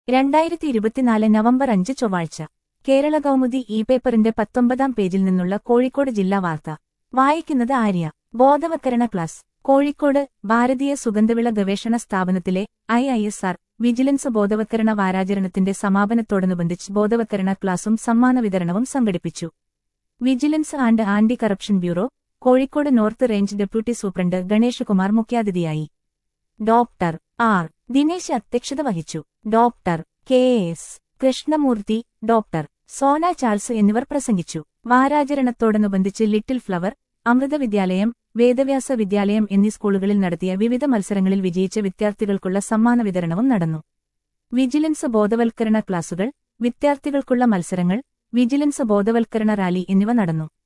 രണ്ടായിരത്തി ഇരുപത്തിനാല് നവംബർ അഞ്ച് ചൊവ്വാഴ്ച കേരള കൗമുദി ഇ പേപ്പറിന്റെ പത്തൊമ്പതാം പേജിൽ നിന്നുള്ള കോഴിക്കോട് ജില്ലാ വാർത്ത വായിക്കുന്നത് ആര്യ ബോധവത്കരണ ക്ലാസ് കോഴിക്കോട് ഭാരതീയ സുഗന്ധവിള ഗവേഷണ സ്ഥാപനത്തിലെ I I S R vigilance ബോധവത്കരണ വാരാചരണത്തിന്റെ സമാപനത്തോടനുബന്ധിച്ച് ബോധവത്കരണ ക്ലാസും സമ്മാന വിതരണവും സംഘടിപ്പിച്ചു vigilance and anti corruption bureau Kozhikode north range deputy superintendent Ganesh Kumar മുഖ്യാതിഥിയായി ഡോക്ടർ ആർ ദിനേശ് അധ്യക്ഷത വഹിച്ചു doctor K S Krishnamoorthy doctor Sona Charles എന്നിവർ പ്രസംഗിച്ചു വാരാചരണത്തോടനുബന്ധിച്ച് ലിറ്റിൽ ഫ്ലവർ അമൃത വിദ്യാലയം വേദവ്യാസ വിദ്യാലയം എന്നീ സ്കൂളുകളിൽ നടത്തിയ വിവിധ മത്സരങ്ങളിൽ വിജയിച്ച വിദ്യാർത്ഥികൾക്കുള്ള സമ്മാന വിതരണവും നടന്നു വിജിലൻസ് ബോധവൽക്കരണ ക്ലാസുകൾ വിദ്യാർത്ഥികൾക്കുള്ള മത്സരങ്ങൾ വിജിലൻസ് ബോധവൽക്കരണ റാലി എന്നിവ നടന്നു